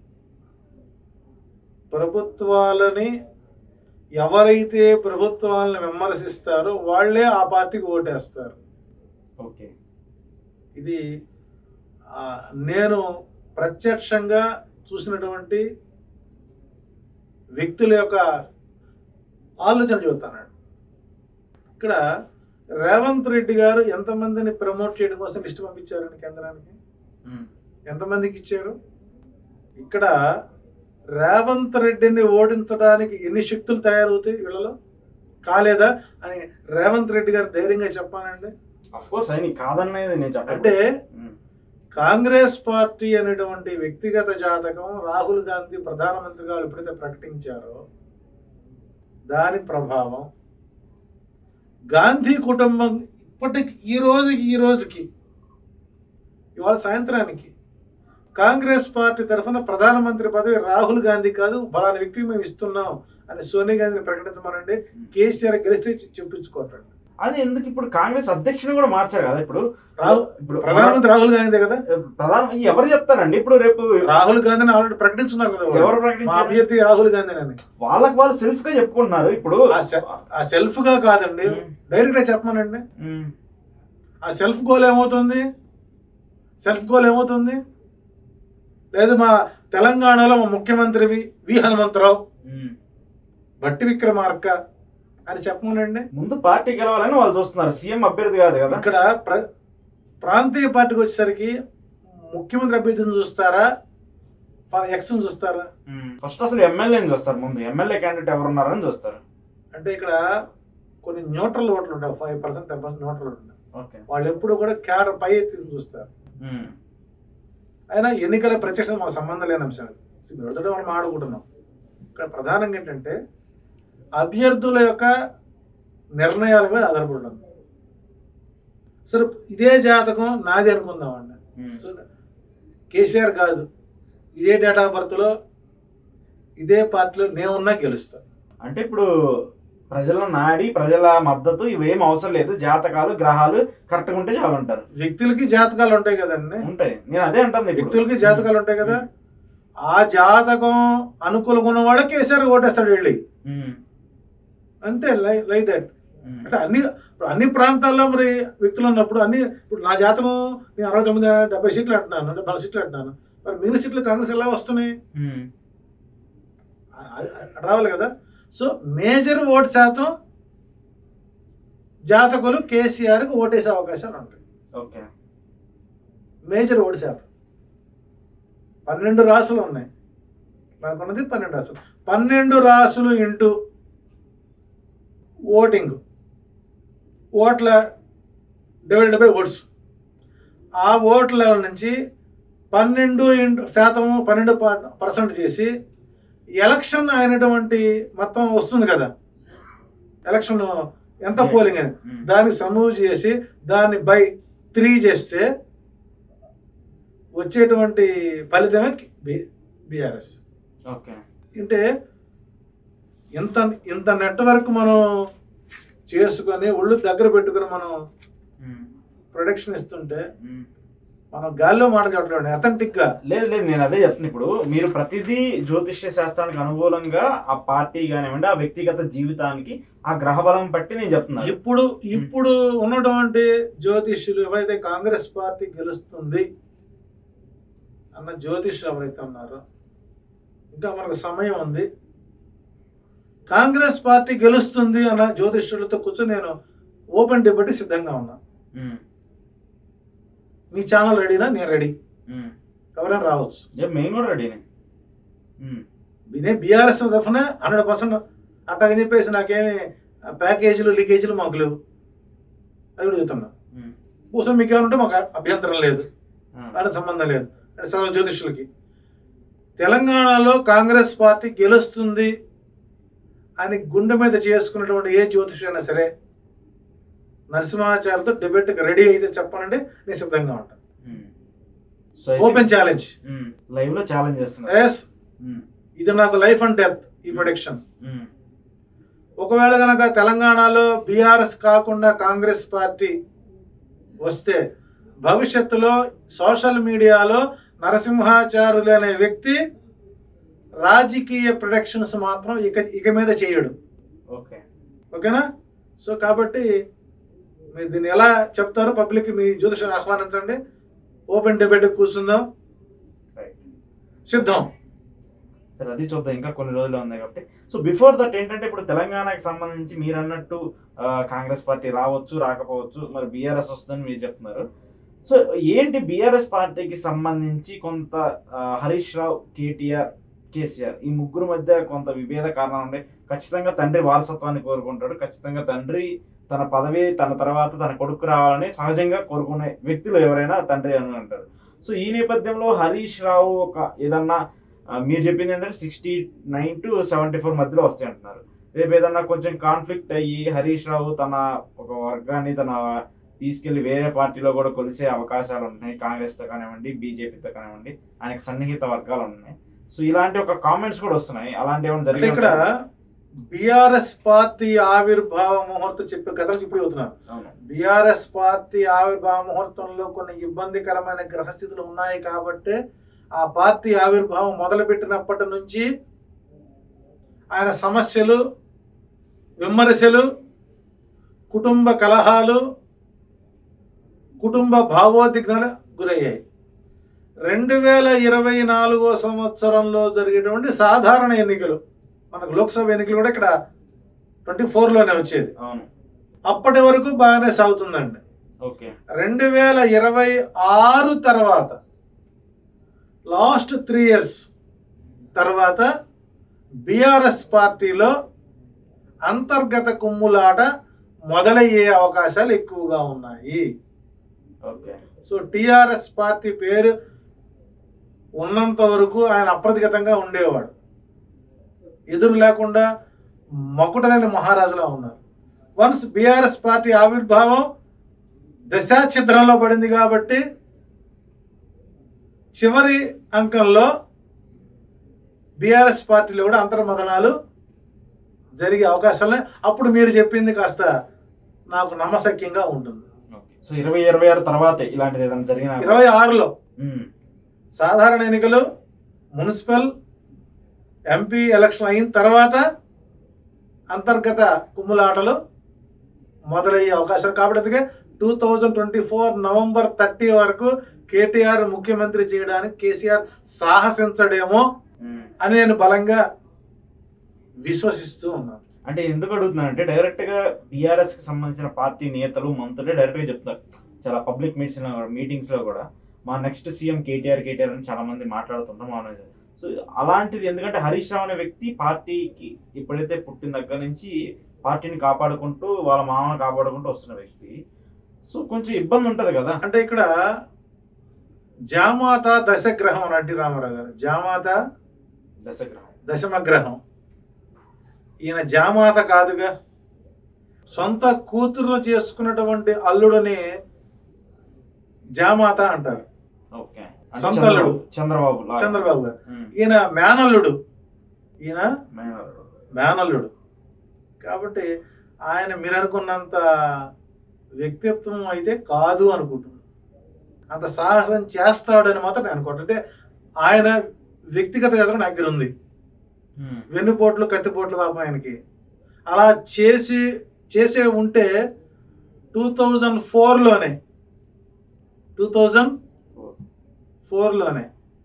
ప్రభుత్వాలని ఎవరైతే ప్రభుత్వాలను విమర్శిస్తారో వాళ్ళే ఆ పార్టీకి ఓటేస్తారు ఓకే ఇది ఆ, నేను ప్రత్యక్షంగా చూసినటువంటి వ్యక్తుల యొక్క ఆలోచన చెబుతానండి ఇక్కడ రేవంత్ రెడ్డి గారు ఎంతమందిని ప్రమోట్ చేయడం కోసం లిస్ట్ పంపించారండి కేంద్రానికి ఉమ్, ఎంతమందికి ఇచ్చారు ఇక్కడ రేవంత్ రెడ్డిని ఓడించడానికి ఎన్ని శక్తులు తయారవుతాయి వీళ్ళలో కాలేదా అని రేవంత్ రెడ్డి గారు ధైర్యంగా చెప్పానండి అఫ్ కోర్స్ ఆయన కాదనేది నేను చెప్పండి అంటే కాంగ్రెస్ పార్టీ అనేటువంటి వ్యక్తిగత జాతకం రాహుల్ గాంధీ ప్రధానమంత్రిగా ఎప్పుడైతే ప్రకటించారో దాని ప్రభావం గాంధీ కుటుంబం ఇప్పటికి ఈ రోజుకి ఈ రోజుకి ఇవాళ సాయంత్రానికి కాంగ్రెస్ పార్టీ తరఫున ప్రధానమంత్రి పదవి రాహుల్ గాంధీ కాదు బలాని వ్యక్తికి మేము ఇస్తున్నాం అని సోనియా గాంధీని ప్రకటించమనండి కేసీఆర్ గెలిస్తే చె- చెప్పించుకోండి అది ఎందుకు ఇప్పుడు కాంగ్రెస్ అధ్యక్షుని కూడా మార్చారు కదా ఇప్పుడు రాహుల్ ఇప్పుడు ప్రధానమంత్రి రాహుల్ గాంధీ కదా ప్రధాన ఈ ఎవరు చెప్తారండి ఇప్పుడు రేపు రాహుల్ గాంధీని ఆల్రెడీ ప్రకటించున్నారు కదా వాళ్ళు. ఎవరు మా ప్రకటించారు అభ్యర్థి రాహుల్ గాంధీ అని వాళ్ళకి వాళ్ళు సెల్ఫ్ గా చెప్పుకుంటున్నారు ఇప్పుడు ఆ సె- ఆ సెల్ఫ్ గా కాదండి ఉమ్, డైరెక్ట్ గా చెప్పమనండి ఉమ్, ఆ సెల్ఫ్ గోల్ ఏమవుతుంది సెల్ఫ్ గోల్ ఏమవుతుంది లేదు మా తెలంగాణలో మా ముఖ్యమంత్రి వి వి హనుమంతరావు ఉమ్. భట్టి విక్రమార్క అని చెప్పమనండి ముందు పార్టీ గెలవాలని వాళ్ళు చూస్తున్నారు సీఎం అభ్యర్థి కాదు కదా ఇక్కడ ప్ర ప్రాంతీయ పార్టీకి వచ్చేసరికి ముఖ్యమంత్రి అభ్యర్థిని చూస్తారా ఎక్స్ని చూస్తారా ఫస్ట్ అసలు ఎమ్మెల్యేని చూస్తారు ముందు ఎమ్మెల్యే క్యాండిడేట్ ఎవరు ఉన్నారని చూస్తారు అంటే ఇక్కడ కొన్ని న్యూట్రల్ ఓట్లు ఉంటాయి five percent ten percent neutral ఉంటాయి ఓకే వాళ్ళు ఎప్పుడు కూడా క్యాడర్ పై ఎత్తి చూస్తారు అయినా ఎన్నికల ప్రత్యక్ష మాకు సంబంధం లేని అంశం ఇది మొదట మనం ఆడుకుంటున్నాం ఇక్కడ ప్రధానంగా ఏంటంటే అభ్యర్థుల యొక్క నిర్ణయాల మీద ఆధారపడి ఉంది సరే ఇదే జాతకం నాది అనుకుందామండి సో కేసీఆర్ కాదు ఇదే డేట్ ఆఫ్ బర్త్లో ఇదే పార్టీలో నేనున్నా గెలుస్తా అంటే ఇప్పుడు ప్రజల నాడి ప్రజల మద్దతు ఇవేం అవసరం లేదు జాతకాలు గ్రహాలు కరెక్ట్ గా ఉంటే చాలు అంటారు వ్యక్తులకి జాతకాలు ఉంటాయి కదండి ఉంటాయి నేను అదే అంటాను ఇప్పుడు. వ్యక్తులకి జాతకాలు ఉంటాయి కదా ఆ జాతకం అనుకూలంగా ఉన్నవాడు కేసీఆర్ ఓటేస్తాడు వెళ్ళి ఉమ్, అంతే లైక్ లైక్ దట్ ఉమ్, అంటే అన్ని ఇప్పుడు అన్ని ప్రాంతాల్లో మరి వ్యక్తులు ఉన్నప్పుడు అన్ని ఇప్పుడు నా జాతకం నేను అరవై తొమ్మిది డెబ్బై సీట్లు అంటున్నాను డెబ్బై సీట్లు అంటున్నాను మరి మిగిలిన సీట్లు కాంగ్రెస్ ఎలా వస్తున్నాయి ఉమ్, అ- అ- రావాలి కదా సో మేజర్ ఓటు శాతం జాతకులు కేసీఆర్కి ఓటేసే అవకాశాలు ఉంటాయి ఓకే మేజర్ ఓటు శాతం పన్నెండు రాసులు ఉన్నాయి మనకు ఉన్నది పన్నెండు రాసులు పన్నెండు రాసులు ఇంటూ ఓటింగ్ ఓట్ల డివైడెడ్ బై ఓట్స్ ఆ ఓట్ల నుంచి పన్నెండు ఇంటూ శాతము పన్నెండు పర్సెంట్ చేసి ఎలక్షన్ అయినటువంటి మొత్తం వస్తుంది కదా ఎలక్షన్ ఎంత పోలింగ్ అని ఉమ్, దాన్ని సమూవ్ చేసి దాన్ని బై త్రీ చేస్తే వచ్చేటువంటి ఫలితమే బీఆర్ఎస్ ఓకే అంటే ఇంత ఇంత నెట్వర్క్ మనం చేసుకొని ఒళ్ళు దగ్గర పెట్టుకొని మనం ఉమ్, ప్రొడక్షన్ ఇస్తుంటే ఉమ్. మనం గాల్లో మాట చెప్పడం అథెంటిక్ గా లేదు లేదు నేను అదే చెప్తున్నా ఇప్పుడు మీరు ప్రతిదీ జ్యోతిష్య శాస్త్రానికి అనుకూలంగా ఆ పార్టీ కానివ్వండి ఆ వ్యక్తిగత జీవితానికి ఆ గ్రహబలం బట్టి నేను చెప్తున్నాను ఇప్పుడు ఇప్పుడు ఉన్నటువంటి జ్యోతిష్యులు ఎవరైతే కాంగ్రెస్ పార్టీ గెలుస్తుంది అన్న జ్యోతిష్యులు ఎవరైతే ఉన్నారో ఇంకా మనకు సమయం ఉంది కాంగ్రెస్ పార్టీ గెలుస్తుంది అన్న జ్యోతిష్యులతో కూర్చొని నేను ఓపెన్ డిబేట్ సిద్ధంగా ఉన్నా ఉమ్, మీ ఛానల్ రెడీనా నేను రెడీ ఉమ్. ఎవరైనా రావచ్చు ఏ, మేము కూడా రెడీనే ఉమ్, ఇదే బీఆర్ఎస్ తరఫున హండ్రెడ్ పర్సెంట్ అట్టాగని చెప్పేసి నాకేమి ప్యాకేజీలు లీకేజీలు మాకు లేవు అది కూడా చెప్తున్నా ఉమ్, కోసం మీకు ఏమైనా ఉంటే మాకు అభ్యంతరం లేదు ఆ, దానికి సంబంధం లేదు అంటే చదువు జ్యోతిష్యులకి తెలంగాణలో కాంగ్రెస్ పార్టీ గెలుస్తుంది అని గుండె మీద చేసుకున్నటువంటి ఏ జ్యోతిషి అయినా సరే నరసింహాచార్యతో డిబేట్కి రెడీ అయితే చెప్పనండి నేను సిద్ధంగా ఉంటాను ఉమ్. సో అయితే- ఓపెన్ ఛాలెంజ్ ఉమ్, లైవ్ లో ఛాలెంజ్ చేస్తున్నారు ఎస్ ఉమ్, ఇది నాకు లైఫ్ అండ్ డెత్ ఈ ప్రొడిక్షన్ ఉమ్, ఒకవేళ కనుక తెలంగాణలో బీఆర్ఎస్ కాకుండా కాంగ్రెస్ పార్టీ వస్తే భవిష్యత్తులో సోషల్ మీడియాలో నరసింహాచారులు అనే వ్యక్తి రాజకీయ ప్రొడక్షన్స్ మాత్రం ఇక ఇక మీద చేయడు ఓకే ఓకేనా సో కాబట్టి మీరు దీన్ని ఎలా చెప్తారో పబ్లిక్ మీ జ్యోతిషం ఆహ్వానించండి ఓపెన్ డిబేట్ కూర్చుందాం రైట్ సిద్ధం సరే అది చూద్దాం ఇంకా కొన్ని రోజులు ఉన్నాయి కాబట్టి సో బిఫోర్ దట్ ఏంటంటే ఇప్పుడు తెలంగాణకి సంబంధించి మీరు అన్నట్టు ఆ, కాంగ్రెస్ పార్టీ రావచ్చు రాకపోవచ్చు మరి బీఆర్ఎస్ వస్తుందని మీరు చెప్తున్నారు సో ఏంటి బీఆర్ఎస్ పార్టీకి సంబంధించి కొంత ఆ, హరీష్ రావు కేటీఆర్ కేసీఆర్ ఈ ముగ్గురు మధ్య కొంత విభేద కారణం ఉండే ఖచ్చితంగా తండ్రి వారసత్వాన్ని కోరుకుంటాడు ఖచ్చితంగా తండ్రి తన పదవి తన తర్వాత తన కొడుకు రావాలని సహజంగా కోరుకునే వ్యక్తులు ఎవరైనా తండ్రి అని అంటారు సో ఈ నేపథ్యంలో హరీష్ రావు ఒక ఏదన్నా ఆ, మీరు చెప్పింది ఏంటంటే sixty nine to seventy four మధ్యలో వస్తాయి అంటున్నారు రేపు ఏదన్నా కొంచెం కాన్ఫ్లిక్ట్ అయ్యి హరీష్ రావు తన ఒక వర్గాన్ని తన తీసుకెళ్లి వేరే పార్టీలో కూడా కొలిసే అవకాశాలు ఉన్నాయి కాంగ్రెస్తో కానివ్వండి బీజేపీతో కానివ్వండి ఆయనకు సన్నిహిత వర్గాలు ఉన్నాయి సో ఇలాంటి ఒక కామెంట్స్ కూడా వస్తున్నాయి అలాంటి ఏమైనా అంటే జరిగి ఇక్కడ బిఆర్ఎస్ పార్టీ ఆవిర్భావ ముహూర్తం చెప్పే కథ ఇప్పుడు చెబుతున్నాను అవును బిఆర్ఎస్ పార్టీ ఆవిర్భావ ముహూర్తంలో కొన్ని ఇబ్బందికరమైన గ్రహస్థితులు ఉన్నాయి కాబట్టి ఆ పార్టీ ఆవిర్భావం మొదలుపెట్టినప్పటి నుంచి ఆయన సమస్యలు విమర్శలు కుటుంబ కలహాలు కుటుంబ భావోద్విగ్నాలు గురయ్యాయి రెండు వేల ఇరవై నాలుగో సంవత్సరంలో జరిగేటువంటి సాధారణ ఎన్నికలు మనకు లోక్సభ ఎన్నికలు కూడా ఇక్కడ ట్వంటీ ఫోర్లోనే వచ్చేది అవును అప్పటి వరకు బాగానే సాగుతుందండి ఓకే రెండు వేల ఇరవై ఆరు తర్వాత లాస్ట్ త్రీ ఇయర్స్ తర్వాత బీఆర్ఎస్ పార్టీలో అంతర్గత కుమ్ములాట మొదలయ్యే అవకాశాలు ఎక్కువగా ఉన్నాయి ఓకే సో టిఆర్ఎస్ పార్టీ పేరు ఉన్నంత వరకు ఆయన అప్రతిగతంగా ఉండేవాడు ఎదురు లేకుండా మకుటలేని మహారాజులా ఉన్నారు వన్స్ బీఆర్ఎస్ పార్టీ ఆవిర్భావం దశాఛిద్రంలో పడింది కాబట్టి చివరి అంకంలో బీఆర్ఎస్ పార్టీలో కూడా అంతర్మదనాలు జరిగే అవకాశాలు ఉన్నాయి. అప్పుడు మీరు చెప్పింది కాస్త నాకు నమ్మశక్యంగా ఉంటుంది ఓకే సో ఇరవై ఇరవై ఆరు తర్వాతే ఇలాంటిది ఏదైనా జరిగిన ఇరవై ఆరులో సాధారణ ఎన్నికలు మున్సిపల్ ఎంపీ ఎలక్షన్ అయిన తర్వాత అంతర్గత కుమ్ములాటలు మొదలయ్యే అవకాశం కాబట్టి అందుకే two thousand twenty four November thirty వరకు కేటీఆర్ ముఖ్యమంత్రి చేయడానికి కేసీఆర్ సాహసించడేమో అని నేను బలంగా విశ్వసిస్తూ ఉన్నాను అంటే ఎందుకు అడుగుతున్నానంటే డైరెక్ట్ గా బీఆర్ఎస్ కి సంబంధించిన పార్టీ నేతలు మంత్రులే డైరెక్ట్ గా చెప్తారు చాలా పబ్లిక్ మీట్స్ మీటింగ్స్ లో కూడా మా నెక్స్ట్ సీఎం కేటీఆర్ కేటీఆర్ అని చాలా మంది మాట్లాడుతుంటాం అవును సో అలాంటిది ఎందుకంటే హరీష్ రావు అనే వ్యక్తి పార్టీకి ఎప్పుడైతే పుట్టిన దగ్గర నుంచి పార్టీని కాపాడుకుంటూ వాళ్ళ మామను కాపాడుకుంటూ వస్తున్న వ్యక్తి సో కొంచెం ఇబ్బంది ఉంటది కదా అంటే ఇక్కడ జామాత దశగ్రహం నటి రామారావు గారు జామాత దశగ్రహం దశమగ్రహం ఈయన జామాత కాదుగా సొంత కూతురు చేసుకున్నటువంటి అల్లుడని జామాత అంటారు ఓకే అంటే సొంత చంద్రబాబు- అల్లుడు. చంద్రబాబు లాగా. చంద్రబాబు గారు ఉమ్. ఈయన మేనల్లుడు ఈయన మేనల్లుడు. మేనల్లుడు కాబట్టి ఆయన మీరు అనుకున్నంత వ్యక్తిత్వం అయితే కాదు అనుకుంటున్నాను అంత సాహసం చేస్తాడని మాత్రం నేను అనుకోవట్లేదు అంటే ఆయన వ్యక్తిగత కథ నా దగ్గర ఉంది ఉమ్. వెన్నుపోట్లు కత్తిపోట్లు పాపం ఆయనకి అలా చేసి చేసే ఉంటే టూ థౌజండ్ ఫోర్లోనే టూ థౌజండ్ ఫోర్లోనే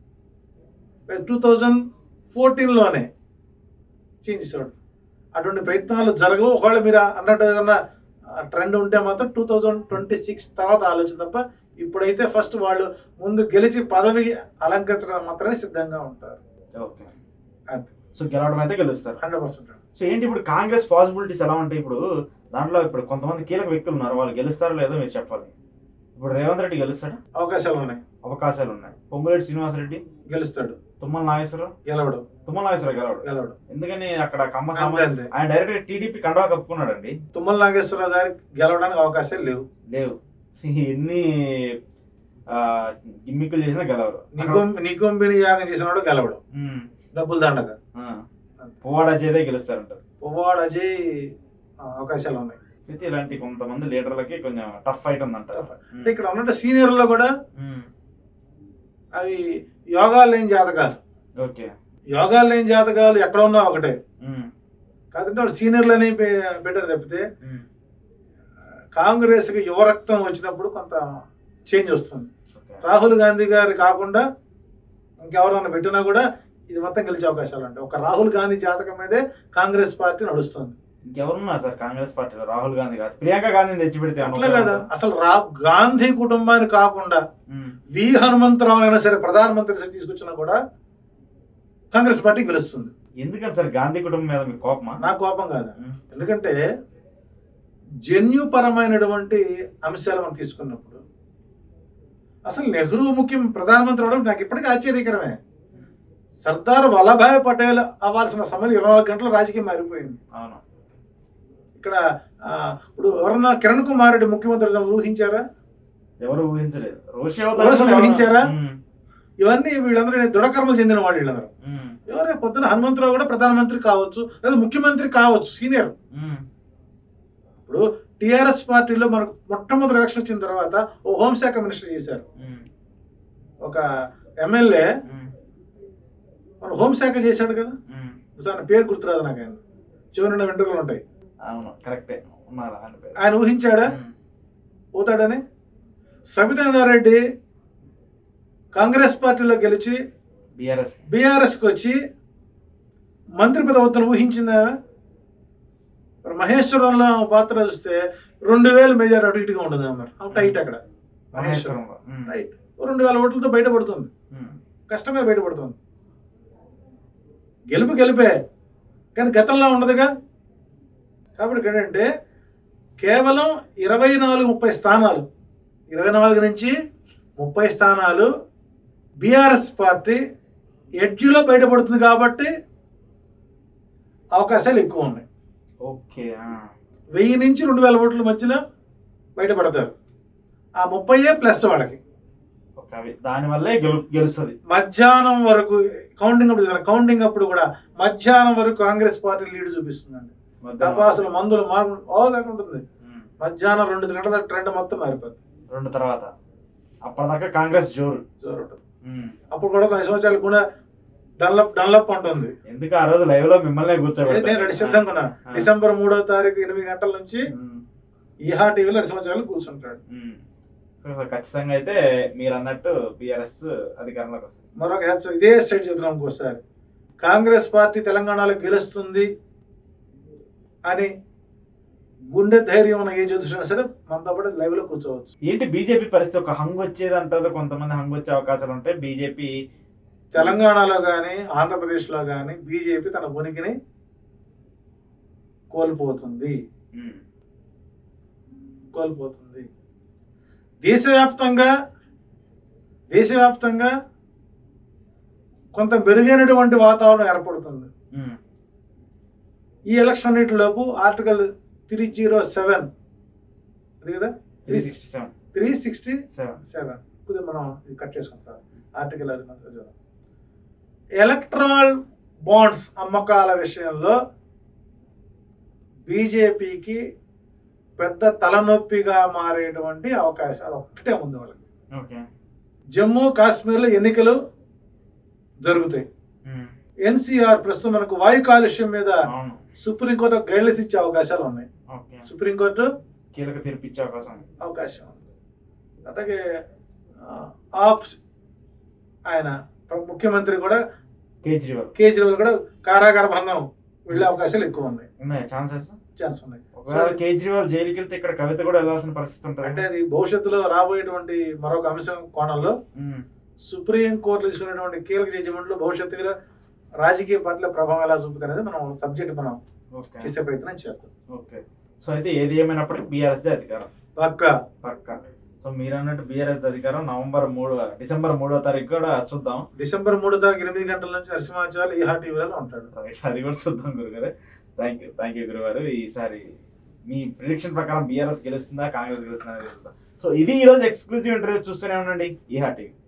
టూ థౌజండ్ ఫోర్టీన్లోనే చేయించాడు అటువంటి ప్రయత్నాలు జరగవు ఒకవేళ మీరు అన్నట్టు ఏదన్నా ట్రెండ్ ఉంటే మాత్రం టూ థౌజండ్ ట్వంటీ సిక్స్ తర్వాత ఆలోచన తప్ప ఇప్పుడైతే ఫస్ట్ వాళ్ళు ముందు గెలిచి పదవి అలంకరించడం మాత్రమే సిద్ధంగా ఉంటారు ఓకే అంతే సో గెలవడం అయితే గెలుస్తారు హండ్రెడ్ పర్సెంట్ సో ఏంటి ఇప్పుడు కాంగ్రెస్ పాసిబిలిటీస్ ఎలా ఉంటాయి ఇప్పుడు దాంట్లో ఇప్పుడు కొంతమంది కీలక వ్యక్తులు ఉన్నారు వాళ్ళు గెలుస్తారో లేదో మీరు చెప్పాలి ఇప్పుడు రేవంత్ రెడ్డి గెలుస్తాడా అవకాశాలు ఉన్నాయి అవకాశాలు ఉన్నాయి పొంగులేటి శ్రీనివాసరెడ్డి గెలుస్తాడు తుమ్మల నాగేశ్వరరావు గెలవడు తుమ్మల నాగేశ్వరరావు గెలవడు గెలవడు ఎందుకని అక్కడ కమ్మ అంతే సామాజిక అంతే ఆయన డైరెక్ట్ టీడీపీ కండవా కప్పుకున్నాడండి తుమ్మల నాగేశ్వరరావు గారికి గెలవడానికి అవకాశాలు లేవు లేవు సో ఎన్ని ఆ, గిమ్మిక్కులు చేసినా గెలవరు నికొం నికొంబిని యాగం చేసినాడు గెలవడు ఉమ్, డబ్బులు దండగ ఆ. పువ్వాడ చేదే గెలుస్తారంటారు పువ్వాడు అజయ్ ఆ, అవకాశాలు ఉన్నాయి సో అయితే ఇలాంటి కొంతమంది లీడర్లకి కొంచెం టఫ్ ఫైట్ ఉందంటారు అంటే ఇక్కడ ఉన్నట్టు సీనియర్లో కూడా ఉమ్, అవి యోగాలు లేని జాతకాలు ఓకే యోగాలు లేని జాతకాలు ఎక్కడ ఉన్నా ఒకటే ఉమ్, కాదంటే వాళ్ళు సీనియర్లని బెటర్ తప్పితే ఉమ్, కాంగ్రెస్కి యువరక్తం వచ్చినప్పుడు కొంత చేంజ్ వస్తుంది ఓకే. రాహుల్ గాంధీ గారు కాకుండా ఇంకెవరన్నా పెట్టినా కూడా ఇది మొత్తం గెలిచే అవకాశాలు ఉంటాయి ఒక రాహుల్ గాంధీ జాతకం మీదే కాంగ్రెస్ పార్టీ నడుస్తుంది ఇంకెవరున్నారు సార్ కాంగ్రెస్ పార్టీలో రాహుల్ గాంధీ కాదు ప్రియాంక గాంధీని తెచ్చిపెడితే అట్లా కదా అసలు రా గాంధీ కుటుంబాన్ని కాకుండా ఉమ్, వి హనుమంతరావు అయినా సరే ప్రధానమంత్రి తీసుకొచ్చినా కూడా కాంగ్రెస్ పార్టీ గెలుస్తుంది ఎందుకని సార్ గాంధీ కుటుంబం మీద మీకు కోపమా నా కోపం కాదు ఉమ్, ఎందుకంటే జన్యుపరమైనటువంటి అంశాలు మనం తీసుకున్నప్పుడు అసలు నెహ్రూ ముఖ్యం ప్రధానమంత్రి అవడం నాకు ఇప్పటికీ ఆశ్చర్యకరమే సర్దార్ వల్లభాయ్ పటేల్ అవ్వాల్సిన సమయం ఇరవై నాలుగు గంటల రాజకీయం మారిపోయింది అవును ఇక్కడ ఆ, ఇప్పుడు ఎవరన్నా కిరణ్ కుమార్ రెడ్డి ముఖ్యమంత్రి అవుతారని ఊహించారా ఎవరు ఊహించలేదు రోషే రోషం ఊహించారా? ఉమ్, ఇవన్నీ వీళ్ళందరూ దృఢకర్మలు చెందిన వాళ్ళు వీళ్ళందరూ ఉమ్, ఎవరే పొద్దున హనుమంతరావు కూడా ప్రధానమంత్రి కావచ్చు లేదా ముఖ్యమంత్రి కావచ్చు సీనియర్ ఉమ్, ఇప్పుడు టిఆర్ఎస్ పార్టీలో మనకు మొట్టమొదటి ఎలక్షన్ వచ్చిన తర్వాత ఓ హోంశాఖ మినిస్టర్ చేశారు ఉమ్, ఒక ఎమ్మెల్యే ఉమ్, మన హోంశాఖ చేశాడు కదా ఉమ్. ఆయన పేరు గుర్తురాదు నాకు ఆయన చివరి వెంట్రుకలు ఉంటాయి అవును కరెక్టే ఉన్నారు ఆయన పేరు ఆయన ఊహించాడా ఉమ్, పోతాడని సబితాంగారెడ్డి కాంగ్రెస్ పార్టీలో గెలిచి బీఆర్ఎస్ బీఆర్ఎస్కి వచ్చి మంత్రి పదవులను ఊహించిందా మరి మహేశ్వరంలో ఆమె పాత్ర చూస్తే రెండు వేల మెజార్ అటు ఇటుగా ఉంటుంది మరి ఆమె టైట్ అక్కడ మహేశ్వరం మహేశ్వరంలో ఉమ్, టైట్ రెండు వేల ఓట్లతో బయటపడుతుంది ఉమ్, కష్టంగా బయటపడుతుంది గెలుపు గెలిపే కానీ గతంలో ఉండదుగా కాబట్టి ఇక్కడ ఏంటంటే కేవలం ఇరవై నాలుగు ముప్పై స్థానాలు ఇరవై నాలుగు నుంచి ముప్పై స్థానాలు బీఆర్ఎస్ పార్టీ ఎడ్జ్లో బయటపడుతుంది కాబట్టి అవకాశాలు ఎక్కువ ఉన్నాయి ఓకే ఆ, వెయ్యి నుంచి రెండు వేల ఓట్ల మధ్యలో బయటపడతారు ఆ ముప్పైయే ప్లస్ వాళ్ళకి ఓకే అవి దానివల్లే గెలు గెలుస్తుంది మధ్యాహ్నం వరకు కౌంటింగ్ అప్పుడు చూసారా? కౌంటింగ్ అప్పుడు కూడా మధ్యాహ్నం వరకు కాంగ్రెస్ పార్టీ లీడ్ చూపిస్తుందండి టపాసులు మందులు మార్పు ఓ లేకుండా ఉంటుంది ఉమ్, మధ్యాహ్నం రెండు గంటల ట్రెండ్ మొత్తం మారిపోతుంది రెండు తర్వాత అప్పటిదాకా కాంగ్రెస్ జోరు జోరు ఉంటుంది ఉమ్, అప్పుడు కూడా కొన్ని సంవత్సరాలు కూడా డన్లప్ డన్లప్ ఉంటుంది ఎందుకు ఆ రోజు లైవ్ లో మిమ్మల్ని కూర్చోబెడతారు నేను రెడీ సిద్ధంగా ఉన్నా ఆ. డిసెంబర్ మూడో తారీఖు ఎనిమిది గంటల నుంచి ఉమ్, ఈహా టీవీలో రెండు సంవత్సరాలు కూర్చుంటాడు ఉమ్. సో ఖచ్చితంగా అయితే మీరు అన్నట్టు బీఆర్ఎస్ అధికారంలోకి వస్తుంది మరొక హెచ్చ ఇదే స్టేట్ చెప్తున్నాం ఇంకోసారి కాంగ్రెస్ పార్టీ తెలంగాణలో గెలుస్తుంది అని గుండె ధైర్యం ఉన్న ఏ జ్యోతిషం సరే మనతో పాటు లైవ్ లో కూర్చోవచ్చు ఏంటి బీజేపీ పరిస్థితి ఒక హంగ్ వచ్చేది అంటారు కొంతమంది హంగ్ వచ్చే అవకాశాలు ఉంటాయి బీజేపీ తెలంగాణలో కానీ ఆంధ్రప్రదేశ్లో కానీ బీజేపీ తన ఉనికిని కోల్పోతుంది కోల్పోతుంది దేశవ్యాప్తంగా దేశవ్యాప్తంగా కొంత మెరుగైనటువంటి వాతావరణం ఏర్పడుతుంది ఈ ఎలక్షన్ అన్నిటిలోపు ఆర్టికల్ త్రీ జీరో సెవెన్ అది కదా three sixty seven three sixty seven seven కొద్దిగా మనం ఇది కట్ చేసుకుంటాం ఆర్టికల్ అది మాత్రం చూద్దాం ఎలక్ట్రాల్ బాండ్స్ అమ్మకాల విషయంలో బీజేపీకి పెద్ద తలనొప్పిగా మారేటువంటి అవకాశం అది ఒక్కటే ఉంది వాళ్ళకి ఓకే జమ్మూ కాశ్మీర్లో ఎన్నికలు జరుగుతాయి ఎన్సీఆర్ ప్రస్తుతం మనకు వాయు కాలుష్యం మీద అవును సుప్రీంకోర్టు గైడ్లైన్స్ ఇచ్చే అవకాశాలు ఉన్నాయి ఓకే సుప్రీంకోర్టు కీలక తీర్పు ఇచ్చే అవకాశం ఉంది అవకాశం ఉంది అలాగే ఆ, ఆప్ ఆయన ప్ర- ముఖ్యమంత్రి కూడా కేజ్రీవాల్ కేజ్రీవాల్ కూడా కారాగార బంధం వెళ్ళే అవకాశాలు ఎక్కువ ఉన్నాయి ఉన్నాయా ఛాన్సెస్ ఛాన్స్ ఉన్నాయి ఒకవేళ కేజ్రీవాల్ జైలుకి వెళ్తే ఇక్కడ కవిత కూడా వెళ్ళాల్సిన పరిస్థితి అంటే ఉంటుంది అది భవిష్యత్తులో రాబోయేటువంటి మరొక అంశం కోణంలో ఉమ్, సుప్రీం కోర్టు తీసుకున్నటువంటి కీలక జడ్జిమెంట్లు భవిష్యత్తులో రాజకీయ పార్టీల ప్రభావం ఎలా చూపుతుంది అనేది మనం సబ్జెక్ట్ మనం ఓకే చేసే ప్రయత్నం చేద్దాం ఓకే సో అయితే ఏది ఏమైనప్పటికీ బీఆర్ఎస్ దే అధికారం పక్క పక్క సో మీరు అన్నట్టు బీఆర్ఎస్ అధికారం నవంబర్ మూడు డిసెంబర్ మూడో తారీఖు కూడా చూద్దాం డిసెంబర్ మూడో తారీఖు ఎనిమిది గంటల నుంచి నరసింహాచార్య ఈహా టీవీలో ఉంటాడు అది కూడా చూద్దాం గురుగారు థ్యాంక్ యూ థ్యాంక్ యూ గురుగారు ఈసారి మీ ప్రిడిక్షన్ ప్రకారం బీఆర్ఎస్ గెలుస్తుందా కాంగ్రెస్ గెలుస్తుందా అనేది చూద్దాం సో ఇది ఈ రోజు ఎక్స్క్లూజివ్ ఇంటర్వ్యూ చూస్తూనే ఉండండి ఈ టీవీ